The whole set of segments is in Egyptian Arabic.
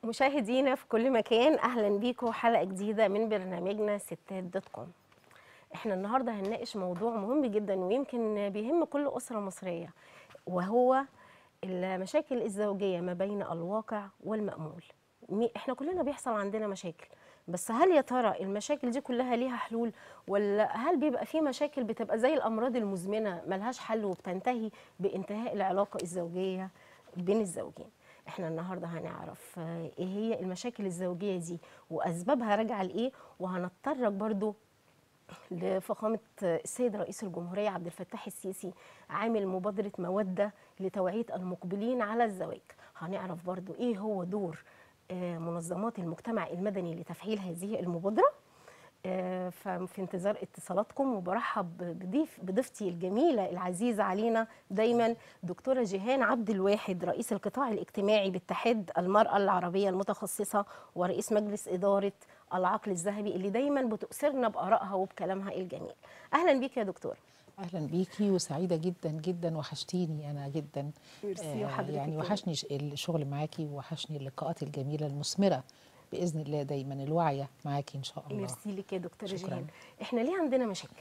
مشاهدينا في كل مكان اهلا بيكم حلقه جديده من برنامجنا ستات دوت كوم احنا النهارده هنناقش موضوع مهم جدا ويمكن بيهم كل اسره مصريه وهو المشاكل الزوجيه ما بين الواقع والمأمول مي- احنا كلنا بيحصل عندنا مشاكل بس هل يا ترى المشاكل دي كلها ليها حلول ولا هل بيبقى في مشاكل بتبقى زي الامراض المزمنه ملهاش حل وبتنتهي بانتهاء العلاقه الزوجيه بين الزوجين احنا النهارده هنعرف آه، ايه هي المشاكل الزوجيه دي واسبابها راجعه لايه وهنتطرق برضو لفخامة السيد رئيس الجمهورية عبد الفتاح السيسي عامل مبادرة مودة لتوعية المقبلين على الزواج هنعرف برضو ايه هو دور آه، منظمات المجتمع المدني لتفعيل هذه المبادرة آه، ففي انتظار اتصالاتكم وبرحب بضيف بضيفتي الجميلة العزيزة علينا دايما دكتورة جيهان عبد الواحد رئيس القطاع الاجتماعي باتحاد المرأة العربية المتخصصة ورئيس مجلس إدارة العقل الذهبي اللي دايما بتؤثرنا بآرائها وبكلامها الجميل أهلا بيك يا دكتور اهلا بيكي وسعيده جدا جدا وحشتيني انا جدا ميرسي آه، وحضرتك يعني كمان. وحشني ش- الشغل معاكي وحشني اللقاءات الجميله المثمره باذن الله دايما الواعيه معاكي ان شاء الله ميرسي لك يا دكتورة شكراً. جيهان احنا ليه عندنا مشاكل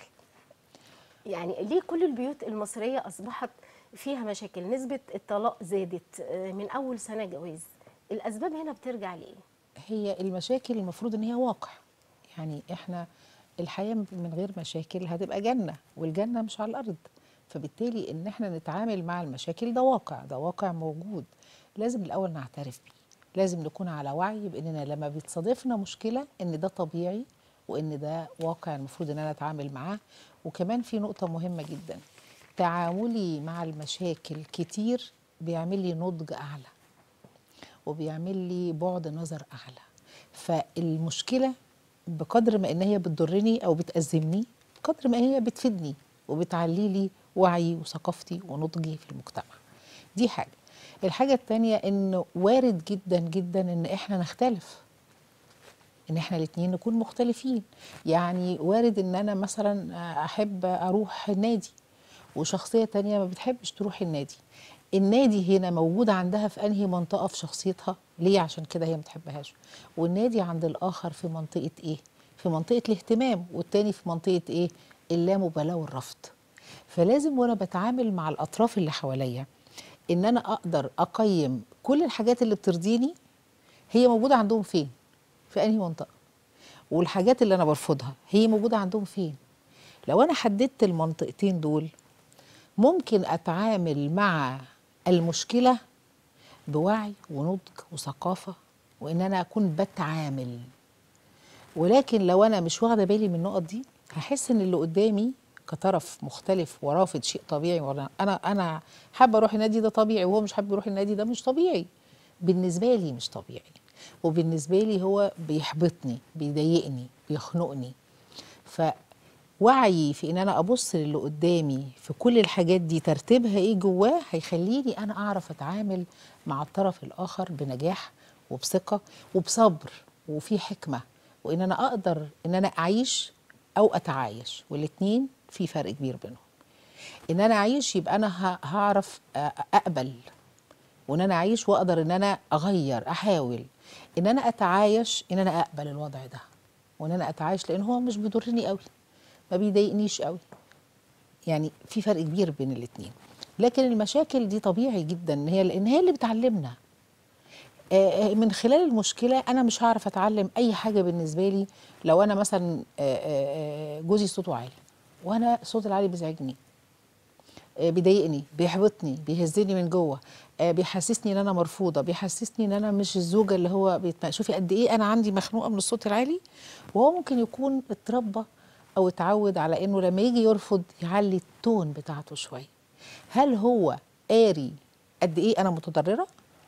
يعني ليه كل البيوت المصرية أصبحت فيها مشاكل نسبة الطلاق زادت آه، من أول سنة جواز الأسباب هنا بترجع لإيه؟ هي المشاكل المفروض ان هي واقع يعني احنا الحياه من غير مشاكل هتبقى جنه والجنه مش على الارض فبالتالي ان احنا نتعامل مع المشاكل ده واقع ده واقع موجود لازم الاول نعترف بيه لازم نكون على وعي باننا لما بتصادفنا مشكله ان ده طبيعي وان ده واقع المفروض ان انا اتعامل معاه وكمان في نقطه مهمه جدا تعاملي مع المشاكل كتير بيعمل لي نضج اعلى وبيعمل لي بعد نظر اعلى فالمشكله بقدر ما ان هي بتضرني او بتأزمني بقدر ما هي بتفيدني وبتعلي لي وعي وثقافتي ونضجي في المجتمع دي حاجه الحاجه التانية انه وارد جدا جدا ان احنا نختلف ان احنا الاتنين نكون مختلفين يعني وارد ان انا مثلا احب اروح النادي وشخصيه تانية ما بتحبش تروح النادي النادي هنا موجود عندها في انهي منطقه في شخصيتها ليه عشان كده هي ما بتحبهاش والنادي عند الاخر في منطقه ايه في منطقه الاهتمام والتاني في منطقه ايه اللامبالاه والرفض فلازم وانا بتعامل مع الاطراف اللي حواليا ان انا اقدر اقيم كل الحاجات اللي بترضيني هي موجوده عندهم فين في انهي منطقه والحاجات اللي انا برفضها هي موجوده عندهم فين لو انا حددت المنطقتين دول ممكن اتعامل مع المشكله بوعي ونضج وثقافه وان انا اكون بتعامل ولكن لو انا مش واخده بالي من النقط دي هحس ان اللي قدامي كطرف مختلف ورافض شيء طبيعي ولا انا انا حابه اروح النادي ده طبيعي وهو مش حابب يروح النادي ده مش طبيعي بالنسبه لي مش طبيعي وبالنسبه لي هو بيحبطني بيضايقني بيخنقني فوعي في ان انا ابص للي قدامي في كل الحاجات دي ترتيبها ايه جواه هيخليني انا اعرف اتعامل مع الطرف الاخر بنجاح وبثقه وبصبر وفي حكمه وان انا اقدر ان انا اعيش او اتعايش والاتنين في فرق كبير بينهم ان انا اعيش يبقى انا ه- هعرف أ- اقبل وان انا اعيش واقدر ان انا اغير احاول ان انا اتعايش ان انا اقبل الوضع ده وان انا اتعايش لان هو مش بيضرني قوي ما بيضايقنيش قوي يعني في فرق كبير بين الاتنين لكن المشاكل دي طبيعي جدا ان هي لان هي اللي بتعلمنا آه، آه، من خلال المشكله انا مش هعرف اتعلم اي حاجه بالنسبه لي لو انا مثلا آه، آه، آه، جوزي صوته عالي وانا الصوت العالي بيزعجني آه، بيضايقني بيحبطني بيهزني من جوه آه، بيحسسني ان انا مرفوضه بيحسسني ان انا مش الزوجه اللي هو بيتم... شوفي قد ايه انا عندي مخنوقه من الصوت العالي وهو ممكن يكون اتربى او اتعود على انه لما يجي يرفض يعلي التون بتاعته شويه هل هو قاري قد ايه انا متضرره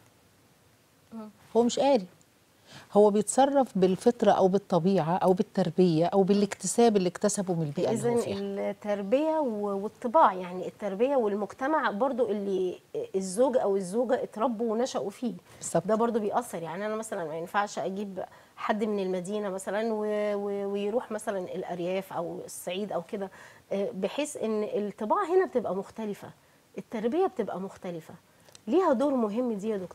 هو مش قاري هو بيتصرف بالفطره او بالطبيعه او بالتربيه او بالاكتساب اللي اكتسبه من البيئه اللي هو إذا فيها التربية و- والطباع يعني التربية والمجتمع برضو اللي الزوج أو الزوجة اتربوا ونشأوا فيه بالظبط. ده برضو بيأثر يعني أنا مثلا ما ينفعش أجيب حد من المدينة مثلا و- و- ويروح مثلا الأرياف أو الصعيد أو كده آه، بحيث إن الطباع هنا بتبقى مختلفة التربية بتبقى مختلفة ليها دور مهم دي يا دكتورة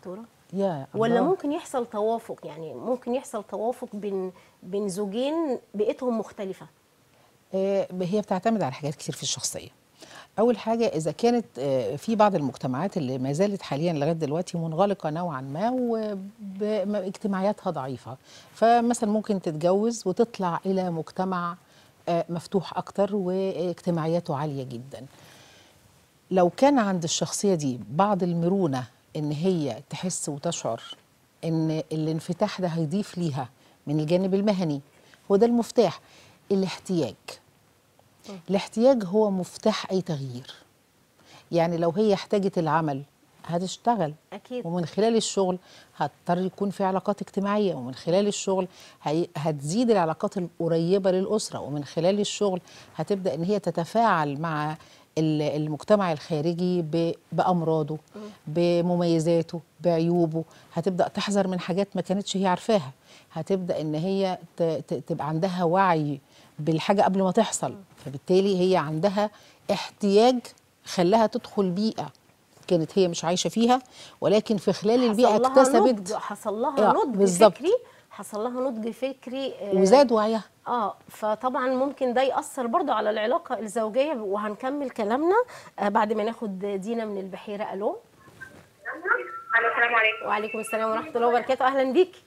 يا ولا الله. ممكن يحصل توافق يعني ممكن يحصل توافق بين بين زوجين بيئتهم مختلفه آه، هي بتعتمد على حاجات كتير في الشخصيه اول حاجه اذا كانت آه، في بعض المجتمعات اللي ما زالت حاليا لغايه دلوقتي منغلقه نوعا ما واجتماعياتها ضعيفه فمثلا ممكن تتجوز وتطلع الى مجتمع آه، مفتوح اكتر واجتماعياته عاليه جدا لو كان عند الشخصيه دي بعض المرونه ان هي تحس وتشعر ان الانفتاح ده هيضيف ليها من الجانب المهني هو ده المفتاح الاحتياج الاحتياج هو مفتاح اي تغيير يعني لو هي احتاجت العمل هتشتغل اكيد ومن خلال الشغل هتضطر يكون في علاقات اجتماعيه ومن خلال الشغل هي هتزيد العلاقات القريبه للاسره ومن خلال الشغل هتبدا ان هي تتفاعل مع ال- المجتمع الخارجي ب- بامراضه بمميزاته بعيوبه هتبدا تحذر من حاجات ما كانتش هي عارفاها هتبدا ان هي ت- ت- تبقى عندها وعي بالحاجه قبل ما تحصل فبالتالي هي عندها احتياج خلاها تدخل بيئه كانت هي مش عايشه فيها ولكن في خلال البيئه حصل لها اكتسبت نضج حصل لها آه، نضج بالظبط. فكري حصل لها نضج فكري آه، وزاد وعيها اه فطبعا ممكن ده ياثر برضو على العلاقه الزوجيه وهنكمل كلامنا آه بعد ما ناخد دينا من البحيره الو الو السلام عليكم وعليكم السلام ورحمه الله وبركاته اهلا بيكي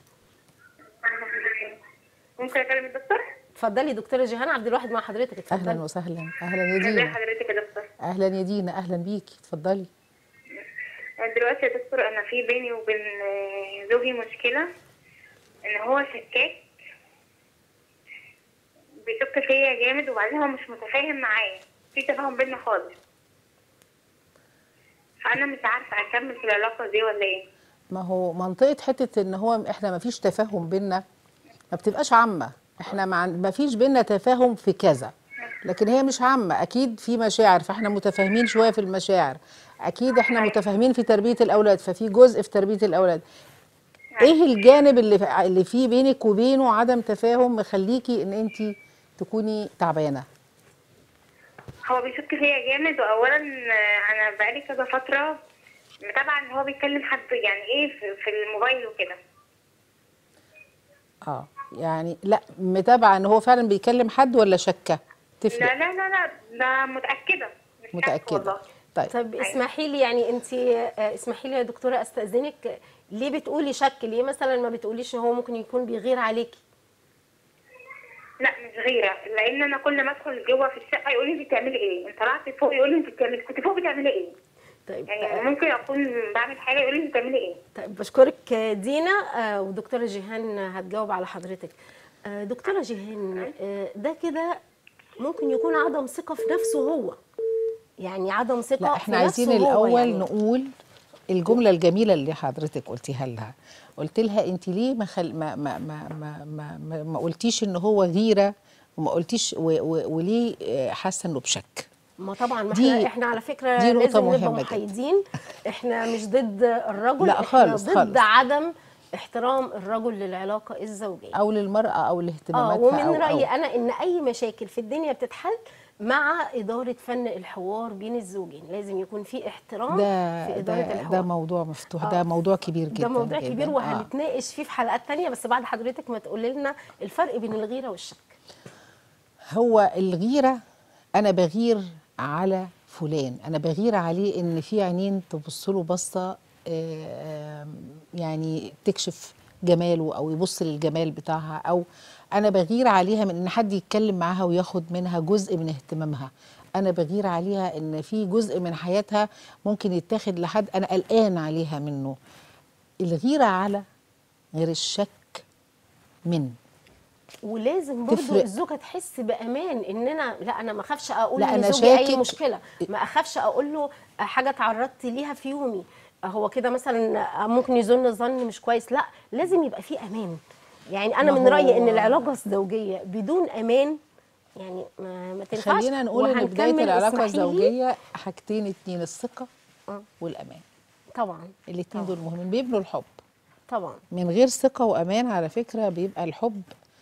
ممكن اكلم الدكتور اتفضلي دكتوره جيهان عبد الواحد مع حضرتك اتفضلي اهلا وسهلا اهلا يا ازي دينا حضرتك يا دكتور اهلا يا دينا اهلا بيكي اتفضلي دلوقتي يا دكتور انا في بيني وبين آه، زوجي مشكله ان هو شكاك بيشك فيا جامد وبعدين هو مش متفاهم معايا في تفاهم بينا خالص فانا مش عارفه اكمل في العلاقه دي ولا ايه ما هو منطقه حته ان هو احنا ما فيش تفاهم بينا ما بتبقاش عامه احنا ما عن- ما فيش بينا تفاهم في كذا لكن هي مش عامه اكيد في مشاعر فاحنا متفاهمين شويه في المشاعر اكيد احنا متفاهمين في تربيه الاولاد ففي جزء في تربيه الاولاد ايه الجانب اللي في- اللي فيه بينك وبينه عدم تفاهم مخليكي ان انت تكوني تعبانه هو بيشك فيا جامد واولا آه، انا بقالي كذا فتره متابعه ان هو بيتكلم حد يعني ايه في, في الموبايل وكده اه يعني لا متابعه ان هو فعلا بيكلم حد ولا شكه تفرق لا لا لا لا ده متاكده مش شك متاكده والله. طيب طب اسمحي لي يعني انت اسمحي لي يا دكتوره استاذنك ليه بتقولي شك ليه مثلا ما بتقوليش هو ممكن يكون بيغير عليكي لا مش غيره لان انا كل ما ادخل جوه في الشقه يقول لي انت بتعملي ايه انت طلعتي فوق يقول لي انت بتعملي كنت فوق بتعملي ايه طيب يعني ممكن اكون بعمل حاجه يقول لي انت بتعملي ايه طيب بشكرك دينا آه، ودكتوره جيهان هتجاوب على حضرتك آه، دكتوره جيهان آه، ده كده ممكن يكون عدم ثقه في نفسه هو يعني عدم ثقه لا في احنا عايزين نفسه هو الاول يعني. نقول الجمله الجميله اللي حضرتك قلتيها لها قلت لها انت ليه ما خل... ما ما ما ما, ما, ما, ما قلتيش ان هو غيره وما قلتيش و... و... وليه آه، حاسه انه بشك ما طبعا ما دي- احنا احنا على فكره دي نقطة لازم نبقى مهمة جدا. محايدين احنا مش ضد الرجل لا احنا خالص، ضد خالص. عدم احترام الرجل للعلاقه الزوجيه او للمراه او اه لاهتماماتها ومن أو رايي أو. انا ان اي مشاكل في الدنيا بتتحل مع اداره فن الحوار بين الزوجين لازم يكون في احترام ده في اداره ده, الحوار ده موضوع مفتوح آه. ده موضوع كبير جدا ده موضوع جداً. كبير آه. وهنتناقش فيه في حلقات تانية بس بعد حضرتك ما تقولي لنا الفرق بين الغيره والشك هو الغيرة أنا بغير على فلان أنا بغير عليه إن في عينين تبص له بصة آه، يعني تكشف جماله أو يبص للجمال بتاعها أو أنا بغير عليها من إن حد يتكلم معاها وياخد منها جزء من اهتمامها أنا بغير عليها إن في جزء من حياتها ممكن يتاخد لحد أنا قلقان عليها منه الغيرة على غير الشك من ولازم برضو تفرق. الزوجه تحس بامان ان انا لا انا ما اخافش اقول لا، أنا لزوجي اي شاكك. مشكله ما اخافش اقول له حاجه تعرضت ليها في يومي هو كده مثلا ممكن يظن ظن مش كويس لا لازم يبقى في امان يعني انا ما من رايي هو- ان العلاقه الزوجيه بدون امان يعني ما, ما تنفعش خلينا نقول ان بدايه وهنكمل العلاقه اسمحي لي. الزوجيه حاجتين اتنين الثقه آه. والامان طبعا الاتنين طبعا. دول مهمين بيبنوا الحب طبعا من غير ثقه وامان على فكره بيبقى الحب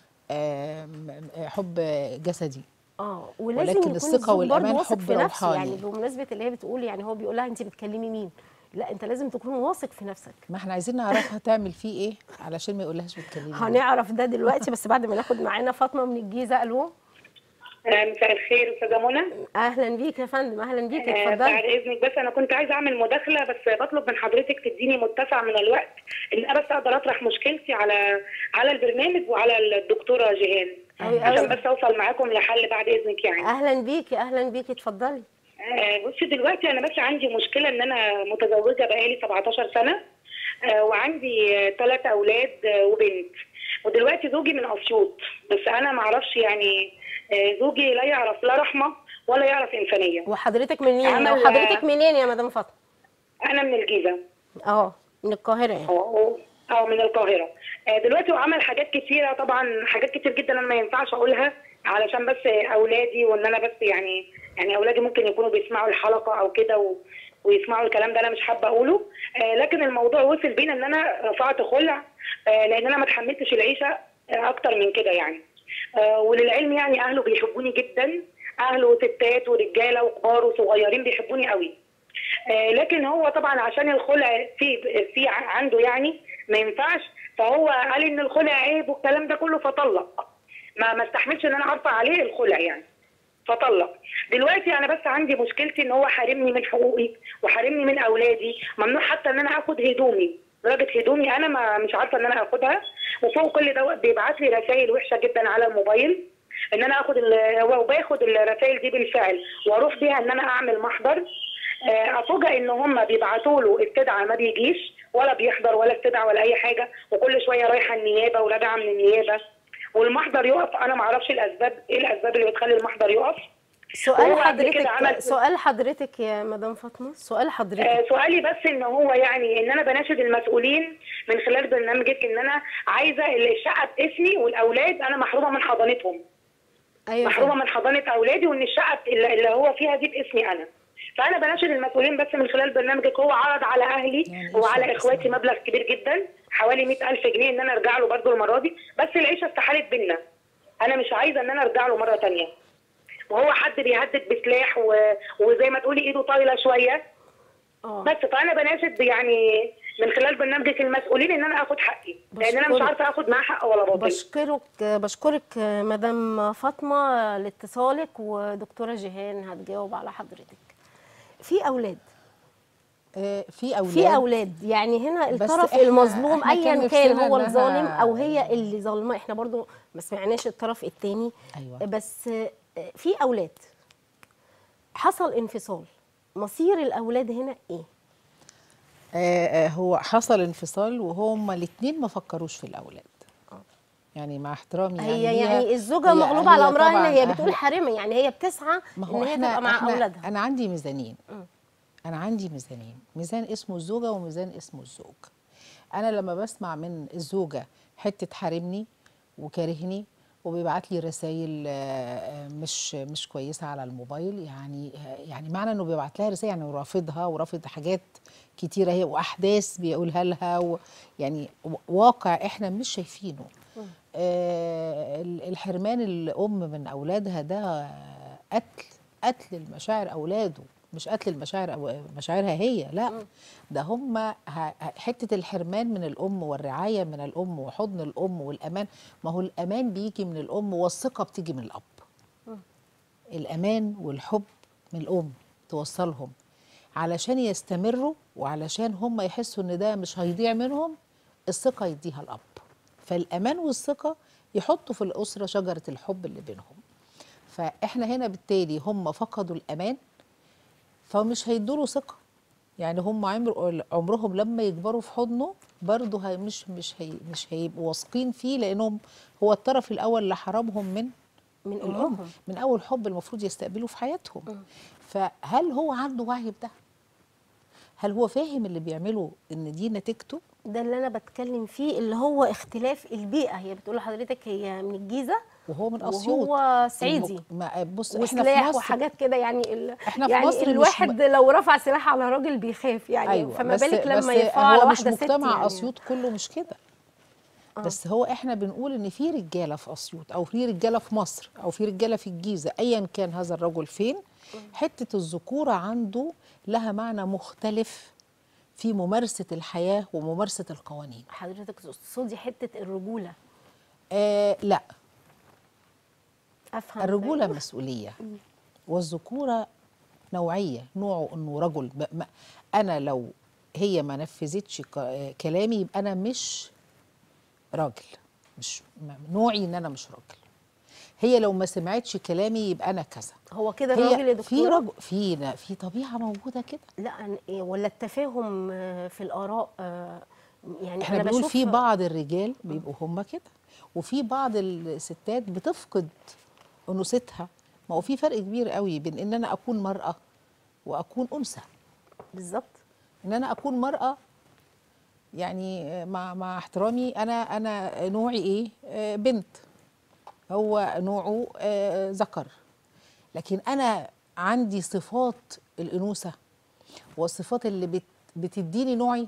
آم، آم، حب جسدي اه ولازم ولكن يكون الثقة الزوج والأمان برضه واثق حب في نفسه روحاني. يعني بمناسبه اللي هي بتقول يعني هو بيقول لها انت بتكلمي مين لا انت لازم تكون واثق في نفسك ما احنا عايزين نعرفها تعمل فيه ايه علشان ما يقولهاش بتكلمي هنعرف ده دلوقتي بس بعد ما ناخد معانا فاطمه من الجيزه الو مساء الخير استاذه منى اهلا بيك يا فندم اهلا بيك آه، بعد اتفضلي اذنك بس انا كنت عايزه اعمل مداخله بس بطلب من حضرتك تديني متسع من الوقت ان انا بس اقدر اطرح مشكلتي على على البرنامج وعلى الدكتوره جيهان أوي عشان أوي. بس اوصل معاكم لحل بعد اذنك يعني اهلا بيكي اهلا بيكي اتفضلي آه، بصي دلوقتي انا بس عندي مشكله ان انا متزوجه بقالي 17 سنه آه، وعندي ثلاث اولاد آه، وبنت ودلوقتي زوجي من اسيوط بس انا ما اعرفش يعني آه، زوجي لا يعرف لا رحمه ولا يعرف انسانيه وحضرتك منين عمل- وحضرتك منين يا مدام فاطمه انا من الجيزه اه من القاهره يعني اه اه من القاهره آه، دلوقتي هو عمل حاجات كتيره طبعا حاجات كتير جدا انا ما ينفعش اقولها علشان بس اولادي وان انا بس يعني يعني اولادي ممكن يكونوا بيسمعوا الحلقه او كده و ويسمعوا الكلام ده انا مش حابه اقوله آه لكن الموضوع وصل بينا ان انا رفعت خلع آه لان انا ما اتحملتش العيشه آه اكتر من كده يعني آه وللعلم يعني اهله بيحبوني جدا اهله ستات ورجاله وكبار وصغيرين بيحبوني قوي آه، لكن هو طبعا عشان الخلع في في ع- عنده يعني ما ينفعش فهو قال ان الخلع عيب والكلام ده كله فطلق ما ما استحملش ان انا ارفع عليه الخلع يعني فطلق دلوقتي انا بس عندي مشكلتي ان هو حارمني من حقوقي وحارمني من اولادي ممنوع حتى ان انا اخد هدومي درجه هدومي انا ما مش عارفه ان انا اخدها وفوق كل ده بيبعت لي رسائل وحشه جدا على الموبايل ان انا اخد ال- وباخد الرسائل دي بالفعل واروح بيها ان انا اعمل محضر آه، افوجئ ان هم بيبعتوا له استدعاء ما بيجيش ولا بيحضر ولا استدعاء ولا اي حاجه وكل شويه رايحه النيابه وراجعه من النيابه والمحضر يقف انا ما اعرفش الاسباب ايه الاسباب اللي بتخلي المحضر يقف سؤال هو قبل كده حضرتك عمل- سؤال حضرتك يا مدام فاطمه سؤال حضرتك آه، سؤالي بس ان هو يعني ان انا بناشد المسؤولين من خلال برنامجك ان انا عايزه الشقه باسمي والاولاد انا محرومه من حضانتهم ايوه محرومه فندم. من حضانه اولادي وان الشقه اللي اللي هو فيها دي باسمي انا فانا بناشد المسؤولين بس من خلال برنامجك هو عرض على اهلي يعني إيه وعلى شقة اخواتي اسمها؟ مبلغ كبير جدا حوالي 100000 جنيه ان انا ارجع له برده المره دي بس العيشه استحالت بينا انا مش عايزه ان انا ارجع له مره تانية وهو حد بيهدد بسلاح و... وزي ما تقولي ايده طايله شويه اه بس فانا بناشد يعني من خلال برنامجك المسؤولين ان انا اخد حقي لان انا مش بشكرك. عارفه اخد معاه حق ولا باطل بشكرك بشكرك مدام فاطمه لاتصالك ودكتوره جيهان هتجاوب على حضرتك في اولاد آه، في اولاد في اولاد يعني هنا بس الطرف إحنا- المظلوم إحنا كان ايا كان نفسنا هو إنها- الظالم او هي اللي ظالمه احنا برضو ما سمعناش الطرف الثاني أيوة. بس في اولاد حصل انفصال مصير الاولاد هنا ايه آه، آه، هو حصل انفصال وهما الاثنين ما فكروش في الاولاد يعني مع احترامي هي يعني يعني الزوجه هي- مغلوبه على هي امرها هنا طبعاً هي أهل- بتقول حارمه يعني هي بتسعى ما ان هو هي احنا تبقى مع احنا اولادها انا عندي ميزانين انا عندي ميزانين ميزان اسمه الزوجه وميزان اسمه الزوج انا لما بسمع من الزوجه حته حارمني وكارهني وبيبعت لي رسائل مش مش كويسه على الموبايل يعني يعني معنى انه بيبعت لها رسائل يعني رافضها ورافض حاجات كتيره هي واحداث بيقولها لها و يعني واقع احنا مش شايفينه آه ال- الحرمان الام من اولادها ده قتل قتل المشاعر اولاده مش قتل المشاعر أو مشاعرها هي لا ده هم ه- ه- حته الحرمان من الام والرعايه من الام وحضن الام والامان ما هو الامان بيجي من الام والثقه بتيجي من الاب الامان والحب من الام توصلهم علشان يستمروا وعلشان هم يحسوا ان ده مش هيضيع منهم الثقه يديها الاب فالامان والثقه يحطوا في الاسره شجره الحب اللي بينهم فاحنا هنا بالتالي هم فقدوا الامان فمش هيدوا ثقه يعني هم عمر عمرهم لما يكبروا في حضنه برضه هي مش مش هي مش هيبقوا واثقين فيه لانهم هو الطرف الاول اللي حرمهم من من الام امهم من اول حب المفروض يستقبلوه في حياتهم فهل هو عنده وعي بده هل هو فاهم اللي بيعمله ان دي نتيجته ده اللي انا بتكلم فيه اللي هو اختلاف البيئه هي بتقول لحضرتك هي من الجيزه وهو من اسيوط وهو صعيدي المك- ما- بص احنا في وسلاح مصر وحاجات كده يعني ال... إحنا في يعني مصر مش الواحد لو رفع سلاح على راجل بيخاف يعني ايوه فما بس بالك بس لما يرفعه على هو مش واحده ست مجتمع يعني اسيوط كله مش كده بس هو احنا بنقول ان في رجاله في اسيوط او في رجاله في مصر او في رجاله في الجيزه ايا كان هذا الرجل فين حته الذكوره عنده لها معنى مختلف في ممارسه الحياه وممارسه القوانين حضرتك تقصدي حته الرجوله آه لا افهم الرجوله مسؤوليه والذكوره نوعيه نوعه انه رجل ب- ما- انا لو هي ما نفذتش ك- آه، كلامي يبقى انا مش راجل مش ما- نوعي ان انا مش راجل هي لو ما سمعتش كلامي يبقى انا كذا هو كده الراجل يا هي دكتوره في رجل في في طبيعه موجوده كده لا أنا- إيه، ولا التفاهم آه، في الاراء آه، يعني احنا انا بنقول بشوف في بعض الرجال بيبقوا هم كده وفي بعض الستات بتفقد انوثتها ما هو في فرق كبير قوي بين ان انا اكون مراه واكون انثى بالظبط ان انا اكون مراه يعني مع مع احترامي انا انا نوعي ايه آه، بنت هو نوعه آه، ذكر لكن انا عندي صفات الانوثه والصفات اللي بت بتديني نوعي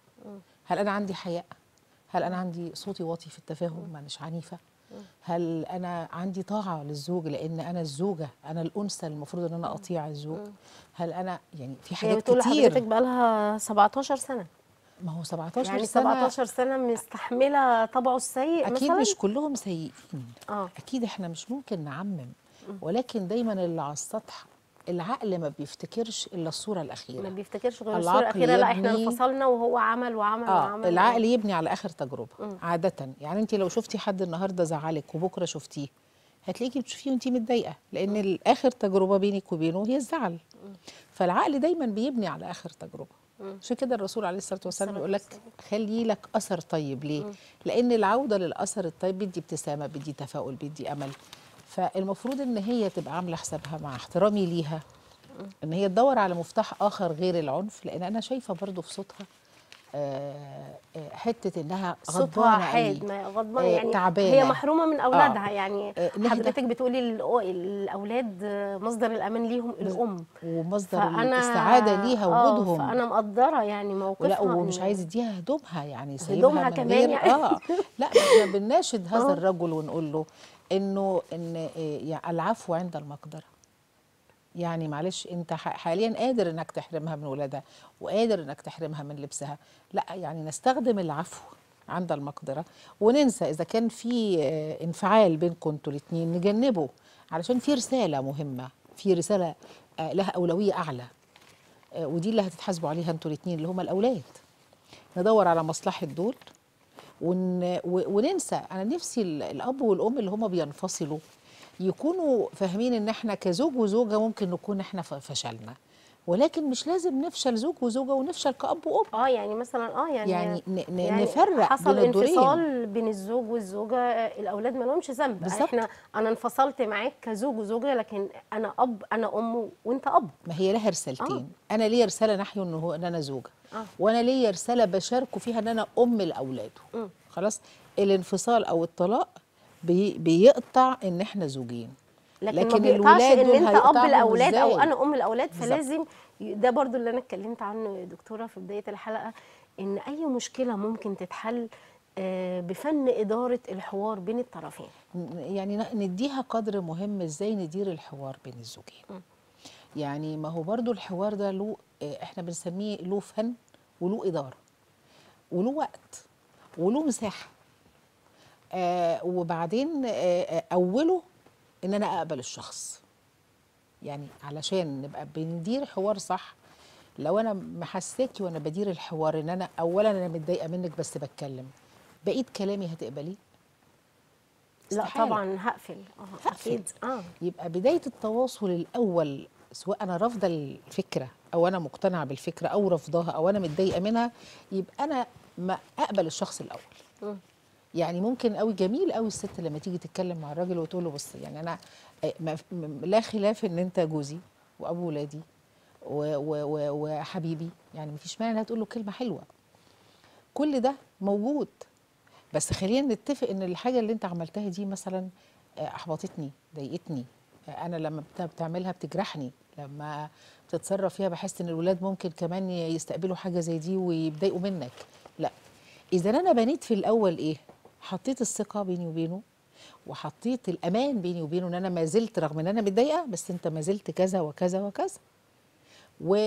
هل انا عندي حياء هل انا عندي صوتي واطي في التفاهم مانيش عنيفه هل انا عندي طاعه للزوج لان انا الزوجه انا الانثى المفروض ان انا اطيع الزوج هل انا يعني في هي حاجات بتقول لحضرتك كتير بقى لها 17 سنه ما هو 17 يعني سنه 17 سنه مستحمله طبعه السيء اكيد مثلا مش كلهم سيئين اه اكيد احنا مش ممكن نعمم ولكن دايما اللي على السطح العقل ما بيفتكرش الا الصوره ما الاخيره بيفتكرش غير العقل الصوره الاخيره لا احنا يبني- انفصلنا وهو عمل وعمل اه وعمل العقل يبني على اخر تجربه عاده يعني انت لو شفتي حد النهارده زعلك وبكره شفتيه هتلاقيكي بتشوفيه وانت متضايقه لان الاخر تجربه بينك وبينه هي الزعل فالعقل دايما بيبني على اخر تجربه عشان كده الرسول عليه الصلاه والسلام الصلاة يقول لك خلي لك اثر طيب ليه لان العوده للاثر الطيب بيدي ابتسامه بيدي تفاؤل بيدي امل فالمفروض ان هي تبقى عامله حسابها مع احترامي ليها ان هي تدور على مفتاح اخر غير العنف لان انا شايفه برضو في صوتها آه، آه، حته انها صوتها غضبانه حاد قوي ما غضبان آه، يعني تعبانة. هي محرومه من اولادها آه. يعني آه، نهدى. حضرتك بتقولي الأو- الاولاد آه، مصدر الامان ليهم الام ومصدر فانا السعاده ليها آه، وجودهم فانا مقدره يعني موقفها ولا ومش إن- عايز يديها هدومها يعني سايبها هدومها من كمان غير يعني. اه لا احنا بنناشد هذا آه. الرجل ونقول له انه ان إيه، يعني العفو عند المقدره يعني معلش انت ح- حاليا قادر انك تحرمها من ولادها وقادر انك تحرمها من لبسها لا يعني نستخدم العفو عند المقدره وننسى اذا كان في آه، انفعال بينكم انتوا الاثنين نجنبه علشان في رساله مهمه في رساله آه، لها اولويه اعلى آه، ودي اللي هتتحاسبوا عليها انتوا الاثنين اللي هم الاولاد ندور على مصلحه دول ون... و- وننسى انا نفسي ال- الاب والام اللي هم بينفصلوا يكونوا فاهمين ان احنا كزوج وزوجه ممكن نكون احنا ف- فشلنا ولكن مش لازم نفشل زوج وزوجه ونفشل كاب وام اه يعني مثلا اه يعني يعني ن- ن- يعني نفرق حصل بين الدورين. انفصال بين الزوج والزوجه آه، الاولاد ما لهمش ذنب بالظبط. احنا انا انفصلت معاك كزوج وزوجه لكن انا اب انا ام وانت اب ما هي لها رسالتين آه. انا ليا رساله ناحيه ان هو ان انا زوجه آه. وانا ليا رساله بشاركه فيها ان انا ام لاولاده مم. خلاص الانفصال او الطلاق بي بيقطع ان احنا زوجين لكن, لكن ما بيقطعش الولاد ان دول انت اب هيقطعهم الاولاد او إزاي؟ انا ام الاولاد بالظبط. فلازم ي- ده برضو اللي انا اتكلمت عنه يا دكتوره في بدايه الحلقه ان اي مشكله ممكن تتحل آه، بفن اداره الحوار بين الطرفين ن- يعني ن- نديها قدر مهم ازاي ندير الحوار بين الزوجين يعني ما هو برضو الحوار ده له آه، احنا بنسميه له فن وله اداره وله وقت وله مساحه آه وبعدين آه آه، اوله ان انا اقبل الشخص يعني علشان نبقى بندير حوار صح لو انا محساكي وانا بدير الحوار ان انا اولا انا متضايقه منك بس بتكلم بقيت كلامي هتقبليه لا استحالة. طبعا هقفل اه هقفل. اكيد اه يبقى بدايه التواصل الاول سواء انا رافضه الفكره او انا مقتنعه بالفكره او رافضاها او انا متضايقه منها يبقى انا ما اقبل الشخص الاول مم. يعني ممكن قوي جميل قوي الست لما تيجي تتكلم مع الراجل وتقول له بص يعني انا آه، ما- م- لا خلاف ان انت جوزي وابو ولادي و- و- و- وحبيبي يعني مفيش مانع انها تقول له كلمه حلوه كل ده موجود بس خلينا نتفق ان الحاجه اللي انت عملتها دي مثلا آه، احبطتني ضايقتني آه، انا لما بت- بتعملها بتجرحني لما بتتصرف فيها بحس ان الولاد ممكن كمان يستقبلوا حاجه زي دي ويتضايقوا منك لا اذا انا بنيت في الاول ايه حطيت الثقه بيني وبينه وحطيت الامان بيني وبينه ان انا ما زلت رغم ان انا متضايقه بس انت ما زلت كذا وكذا وكذا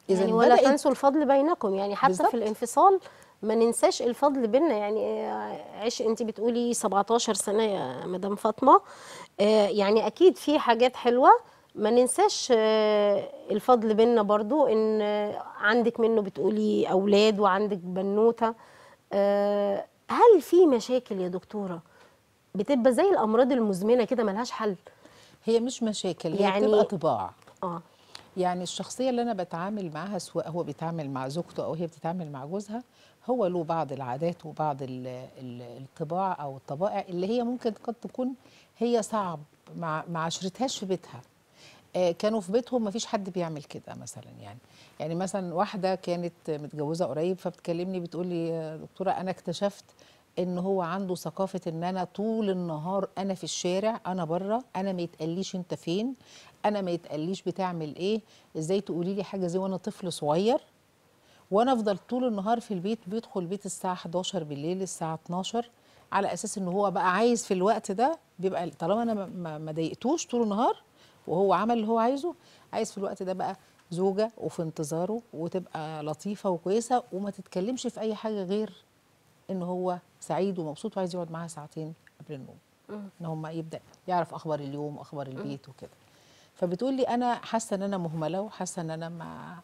إذن يعني ولا بدأت- تنسوا الفضل بينكم يعني حتى بالظبط. في الانفصال ما ننساش الفضل بينا يعني آه، عيش انت بتقولي 17 سنه يا مدام فاطمه آه، يعني اكيد في حاجات حلوه ما ننساش آه، الفضل بينا برضو ان آه، عندك منه بتقولي اولاد وعندك بنوته آه، هل في مشاكل يا دكتوره بتبقى زي الامراض المزمنه كده ملهاش حل هي مش مشاكل هي يعني- بتبقى طباع اه يعني الشخصيه اللي انا بتعامل معاها سواء هو بيتعامل مع زوجته او هي بتتعامل مع جوزها هو له بعض العادات وبعض ال ال الطباع او الطبائع اللي هي ممكن قد تكون هي صعب مع ما عشرتهاش في بيتها آه، كانوا في بيتهم ما فيش حد بيعمل كده مثلا يعني يعني مثلا واحده كانت متجوزه قريب فبتكلمني بتقول لي يا دكتوره انا اكتشفت ان هو عنده ثقافه ان انا طول النهار انا في الشارع انا بره انا ما يتقاليش انت فين انا ما يتقاليش بتعمل ايه ازاي تقولي لي حاجه زي وانا طفل صغير وانا افضل طول النهار في البيت بيدخل البيت الساعه 11 بالليل الساعه 12 على اساس ان هو بقى عايز في الوقت ده بيبقى طالما انا ما- ما ما ضايقتوش طول النهار وهو عمل اللي هو عايزه عايز في الوقت ده بقى زوجه وفي انتظاره وتبقى لطيفه وكويسه وما تتكلمش في اي حاجه غير ان هو سعيد ومبسوط وعايز يقعد معاها ساعتين قبل النوم ان هم يبدا يعرف اخبار اليوم واخبار البيت وكده فبتقول لي انا حاسه ان انا مهمله وحاسه ان انا ما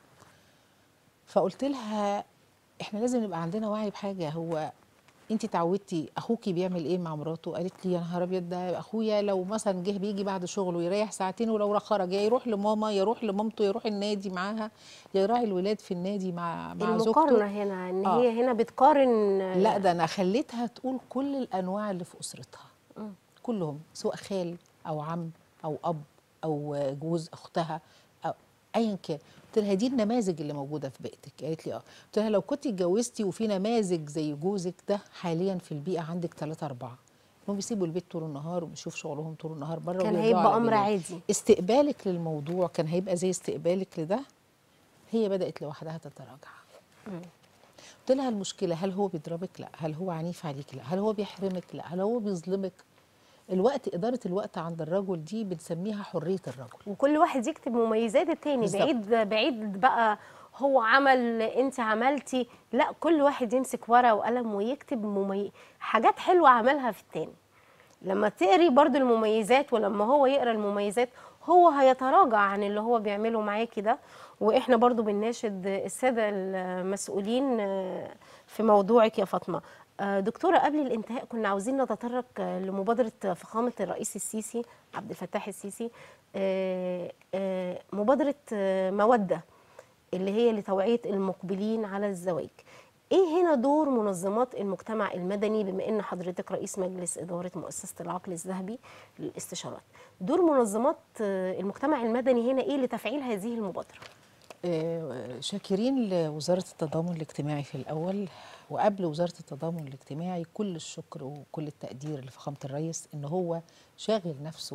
فقلت لها احنا لازم يبقى عندنا وعي بحاجه هو انت اتعودتي اخوكي بيعمل ايه مع مراته قالت لي يا نهار ابيض ده اخويا لو مثلا جه بيجي بعد شغله يريح ساعتين ولو خرج يا يروح لماما يروح لمامته يروح النادي معاها يا يراعي الولاد في النادي مع مع المقارنه زوجته هنا ان آه. هي هنا بتقارن لا ده انا خليتها تقول كل الانواع اللي في اسرتها كلهم سواء خال او عم او اب او جوز اختها او ايا كان قلت لها دي النماذج اللي موجوده في بيئتك قالت لي اه قلت لها لو كنت اتجوزتي وفي نماذج زي جوزك ده حاليا في البيئه عندك ثلاثة أربعة انهم بيسيبوا البيت طول النهار وبيشوفوا شغلهم طول النهار بره كان ويرجعوا هيبقى على امر بالليل. عادي استقبالك للموضوع كان هيبقى زي استقبالك لده هي بدأت لوحدها تتراجع قلت لها المشكلة هل هو بيضربك لا هل هو عنيف عليك لا هل هو بيحرمك لا هل هو بيظلمك الوقت إدارة الوقت عند الرجل دي بنسميها حرية الرجل وكل واحد يكتب مميزات التاني بالظبط. بعيد بعيد بقى هو عمل انت عملتي لا كل واحد يمسك ورقه وقلم ويكتب ممي... حاجات حلوه عملها في التاني لما تقري برضو المميزات ولما هو يقرا المميزات هو هيتراجع عن اللي هو بيعمله معاكي ده واحنا برضو بنناشد الساده المسؤولين في موضوعك يا فاطمه آه، دكتوره قبل الانتهاء كنا عاوزين نتطرق آه، لمبادره فخامه الرئيس السيسي عبد الفتاح السيسي آه، آه، مبادره آه، موده اللي هي لتوعيه المقبلين على الزواج ايه هنا دور منظمات المجتمع المدني بما ان حضرتك رئيس مجلس اداره مؤسسه العقل الذهبي للاستشارات دور منظمات آه، المجتمع المدني هنا ايه لتفعيل هذه المبادره آه، شاكرين لوزارة التضامن الاجتماعي في الأول وقبل وزارة التضامن الاجتماعي كل الشكر وكل التقدير لفخامة الرئيس إن هو شاغل نفسه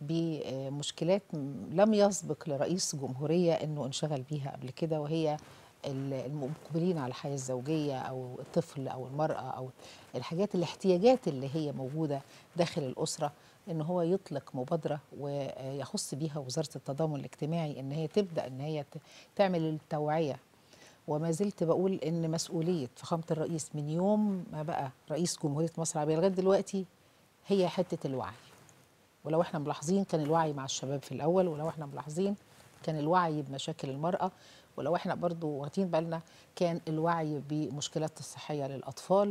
بمشكلات لم يسبق لرئيس جمهورية إنه انشغل بيها قبل كده وهي ال- المقبلين على الحياة الزوجية أو الطفل أو المرأة أو الحاجات الاحتياجات اللي هي موجودة داخل الأسرة ان هو يطلق مبادره ويخص بيها وزاره التضامن الاجتماعي ان هي تبدا ان هي ت- تعمل التوعيه وما زلت بقول ان مسؤوليه فخامه الرئيس من يوم ما بقى رئيس جمهوريه مصر العربيه لغايه دلوقتي هي حته الوعي ولو احنا ملاحظين كان الوعي مع الشباب في الاول ولو احنا ملاحظين كان الوعي بمشاكل المراه ولو احنا برضو واخدين بالنا كان الوعي بمشكلات الصحيه للاطفال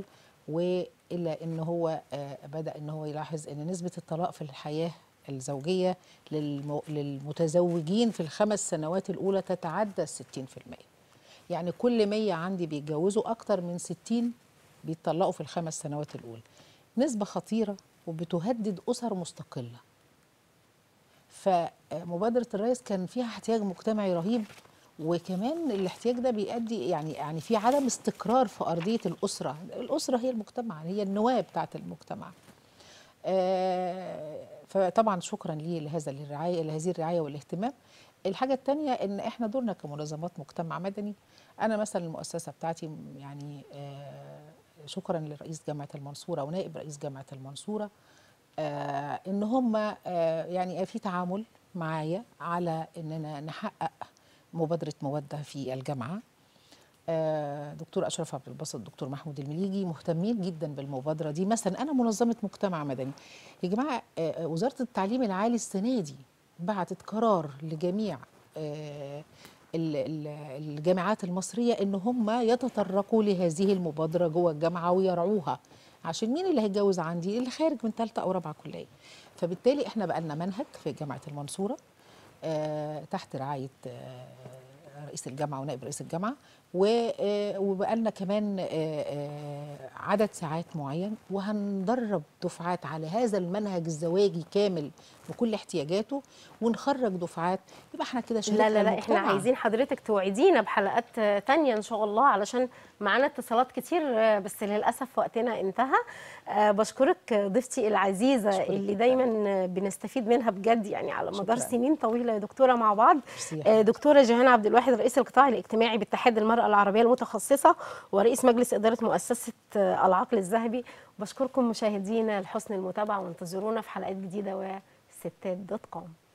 والى ان هو آه، بدا ان هو يلاحظ ان نسبه الطلاق في الحياه الزوجيه للم- للمتزوجين في الخمس سنوات الاولى تتعدى ال 60% يعني كل 100 عندي بيتجوزوا اكتر من 60 بيتطلقوا في الخمس سنوات الاولى نسبه خطيره وبتهدد اسر مستقله فمبادره الرئيس كان فيها احتياج مجتمعي رهيب وكمان الاحتياج ده بيؤدي يعني يعني في عدم استقرار في ارضيه الاسره الاسره هي المجتمع هي النواه بتاعه المجتمع آه، فطبعا شكرا ليه لهذا الرعايه لهذه الرعايه والاهتمام الحاجه الثانيه ان احنا دورنا كمنظمات مجتمع مدني انا مثلا المؤسسه بتاعتي يعني آه، شكرا لرئيس جامعه المنصوره ونائب رئيس جامعه المنصوره آه، ان هم آه، يعني في تعامل معايا على اننا نحقق مبادره موده في الجامعه آه، دكتور اشرف عبد الباسط دكتور محمود المليجي مهتمين جدا بالمبادره دي مثلا انا منظمه مجتمع مدني يا جماعه آه، آه، وزاره التعليم العالي السنه دي بعتت قرار لجميع آه، ال- ال- الجامعات المصريه ان هم يتطرقوا لهذه المبادره جوه الجامعه ويرعوها عشان مين اللي هيتجوز عندي اللي خارج من ثالثه او رابعه كليه فبالتالي احنا بقى لنا منهج في جامعه المنصوره آه، تحت رعايه آه، رئيس الجامعه ونائب رئيس الجامعه و- آه، وبقى لنا كمان آه، آه، عدد ساعات معين وهندرب دفعات على هذا المنهج الزواجي كامل بكل احتياجاته ونخرج دفعات يبقى احنا كده لا شاركنا لا لا احنا المجتمع. عايزين حضرتك توعدينا بحلقات آه، تانية ان شاء الله علشان معانا اتصالات كتير آه، بس للاسف وقتنا انتهى آه، بشكرك آه، ضيفتي العزيزه بشكرك اللي جداً. دايما آه، بنستفيد منها بجد يعني على مدار شكراً. سنين طويله يا دكتوره مع بعض ميرسي يا آه، حبيبتي. دكتوره جيهان عبد الواحد رئيس القطاع الاجتماعي باتحاد المراه العربيه المتخصصه ورئيس مجلس اداره مؤسسه آه، العقل الذهبي بشكركم مشاهدينا لحسن المتابعه وانتظرونا في حلقات جديده وستات دوت كوم